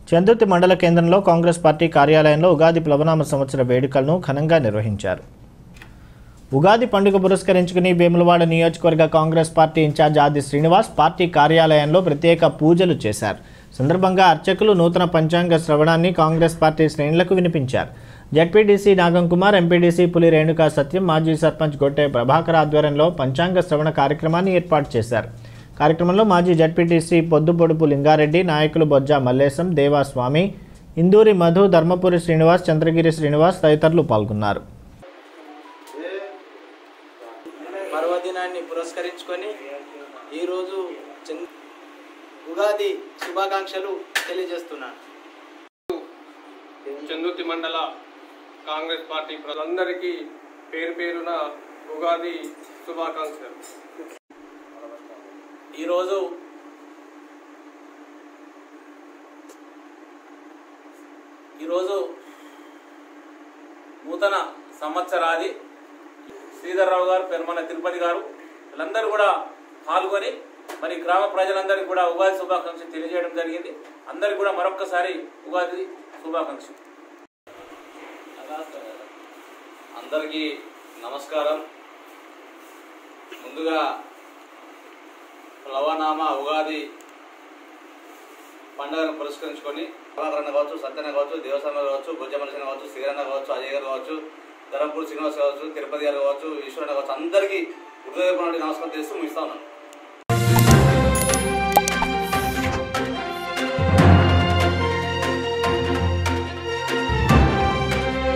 చందుర్తి మండల కేంద్రంలో కాంగ్రెస్ పార్టీ కార్యాలయంలో ఉగాది ప్లవనామ సంవత్సర వేడుకలను ఘనంగా నిర్వహించారు ఉగాది పండుగ పురస్కరించుకుని వేములవాడ నియోజకవర్గ కాంగ్రెస్ పార్టీ ఇన్ఛార్జ్ ఆది శ్రీనివాస్ పార్టీ కార్యాలయంలో ప్రత్యేక పూజలు చేశారు సందర్భంగా అర్చకులు నూతన పంచాంగ శ్రవణాన్ని కాంగ్రెస్ పార్టీ శ్రేణులకు వినిపించారు జడ్పీటీసీ నాగం కుమార్ ఎంపీడీసీ పులి రేణుకా సత్యం మాజీ సర్పంచ్ గొట్టె ప్రభాకర్ ఆధ్వర్యంలో పంచాంగ శ్రవణ కార్యక్రమాన్ని ఏర్పాటు చేశారు కార్యక్రమంలో మాజీ జడ్పీటీసీ పొద్దుపొడుపు లింగారెడ్డి నాయకులు బొజ్జ మల్లేశం దేవాస్వామి ఇందూరి మధు ధర్మపురి శ్రీనివాస్ చంద్రగిరి శ్రీనివాస్ తదితరులు పాల్గొన్నారు పర్వదినాన్ని పురస్కరించుకొని ఈరోజు చంద్ ఉగాది శుభాకాంక్షలు తెలియజేస్తున్నాను చందుర్తి మండల కాంగ్రెస్ పార్టీ ప్రజలందరికీ పేరు పేరున ఉగాది శుభాకాంక్షలు ఈరోజు ఈరోజు నూతన సంవత్సరాది శ్రీధర్రావు గారు పెరుమల తిరుపతి గారు వీళ్ళందరూ కూడా పాల్గొని మరి గ్రామ ప్రజలందరికీ కూడా ఉగాది శుభాకాంక్షలు తెలియజేయడం జరిగింది అందరికీ కూడా మరొక్కసారి ఉగాది శుభాకాంక్షలు అందరికీ నమస్కారం ముందుగా లవనామ ఉగాది పండుగను పురస్కరించుకొని ప్రభాకరణ కావచ్చు సత్యన కావచ్చు దేవస్థానం కావచ్చు బుజ్జమనసిన కావచ్చు శ్రీరన్న కావచ్చు అజయ్ గారు కావచ్చు ధరంపూర్ శ్రీనివాస్ కావచ్చు తిరుపతి గారు కావచ్చు ఈశ్వరన్న కావచ్చు అందరికీ హృదయపూర్వక నమస్కారం చేస్తూ ముగిస్తా ఉన్నాను